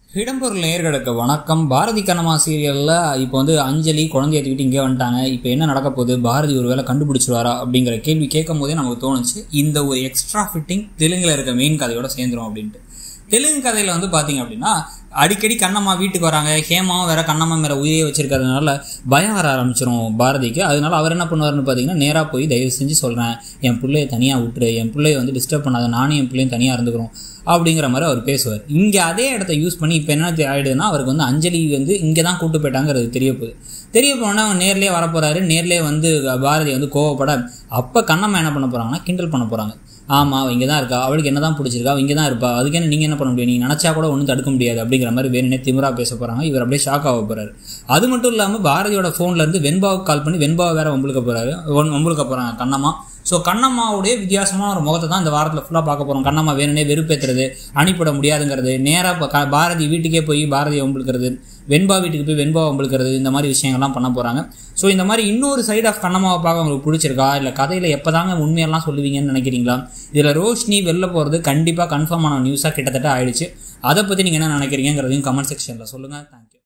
இடம்பொருள் நேர்களுக்கு வணக்கம் பாரதி கண்ணம்மா சீரியலில் இப்போ வந்து அஞ்சலி குழந்தைய தூக்கிட்டு இங்கே வந்துட்டாங்க இப்போ என்ன நடக்க போகுது பாரதி ஒரு வேளை கண்டுபிடிச்சிருவாரா அப்படிங்கிற கேள்வி கேட்கும் போதே நமக்கு தோணுச்சு இந்த ஒரு எக்ஸ்ட்ரா ஃபிட்டிங் தெலுங்கில் இருக்க மெயின் கதையோட சேர்ந்துரும் அப்படின்ட்டு தெலுங்கு கதையில் வந்து பார்த்தீங்க அப்படின்னா அடிக்கடி கண்ணம்மா வீட்டுக்கு வராங்க ஹேமாவும் வேற கண்ணம்மா மேலே உயிரே வச்சிருக்கிறதுனால பயம் வர ஆரம்பிச்சிரும் பாரதிக்கு அதனால அவர் என்ன பண்ணுவாருன்னு பார்த்தீங்கன்னா நேராக போய் தயவு செஞ்சு சொல்கிறேன் என் பிள்ளைய தனியாக விட்டுரு என் பிள்ளைய வந்து டிஸ்டர்ப் பண்ணாத நானும் என் பிள்ளையும் தனியாக இருந்துக்கிறோம் அப்படிங்கிற மாதிரி அவர் பேசுவார் இங்கே அதே இடத்த யூஸ் பண்ணி இப்போ என்ன ஆயிடுதுன்னா அவருக்கு வந்து அஞ்சலி வந்து இங்கே தான் கூட்டு போயிட்டாங்கிறது தெரிய போகுது தெரிய போனால் அவன் நேர்லேயே வரப்போறாரு நேர்லேயே வந்து பாரதி வந்து கோவப்பட அப்போ கண்ணம்மா என்ன பண்ண போகிறாங்கன்னா கிண்டல் பண்ண போகிறாங்க ஆமாம் அவள் இங்கே தான் இருக்கா அவளுக்கு என்ன தான் பிடிச்சிருக்கா அவள் இங்கே தான் இருப்பா அதுக்கு என்ன நீங்கள் என்ன பண்ண முடியும் நீங்கள் நினச்சா கூட ஒன்றும் தடுக்க முடியாது அப்படிங்கிற மாதிரி வேணுனே திமிரா பேச போகிறாங்க இவர் அப்படியே ஷாக் ஆக போகிறாரு அது மட்டும் இல்லாமல் பாரதியோட ஃபோன்ல இருந்து வெண்பாவுக்கு கால் பண்ணி வெண்பாவை வேற வம்புழுக்க போகிறாரு வம்புழுக்க போகிறாங்க கண்ணம்மா ஸோ கண்ணம்மாவுடைய வித்தியாசமான ஒரு முகத்தை தான் இந்த வாரத்தில் ஃபுல்லாக பார்க்க போகிறோம் கண்ணம்மா வேணுனே வெறுப்பேற்றுறது அனுப்பிட முடியாதுங்கிறது நேராக பாரதி வீட்டுக்கே போய் பாரதியை வம்புழுக்கிறது வெண்பா வீட்டுக்கு போய் வெண்பா வம்புழுக்கிறது இந்த மாதிரி விஷயங்கள்லாம் பண்ண போகிறாங்க ஸோ இந்த மாதிரி இன்னொரு சைடு ஆஃப் கண்ணம்மாவை பார்க்க உங்களுக்கு பிடிச்சிருக்கா இல்லை கதையில் எப்போ தாங்க உண்மையெல்லாம் சொல்லுவீங்கன்னு நினைக்கிறீங்களா இதில் ரோஷினி வெளில போகிறது கண்டிப்பாக கன்ஃபார்ம் ஆன நியூஸாக கிட்டத்தட்ட ஆயிடுச்சு அதை பற்றி நீங்கள் என்ன நினைக்கிறீங்கிறதையும் கமெண்ட் செக்ஷனில் சொல்லுங்கள் தேங்க்யூ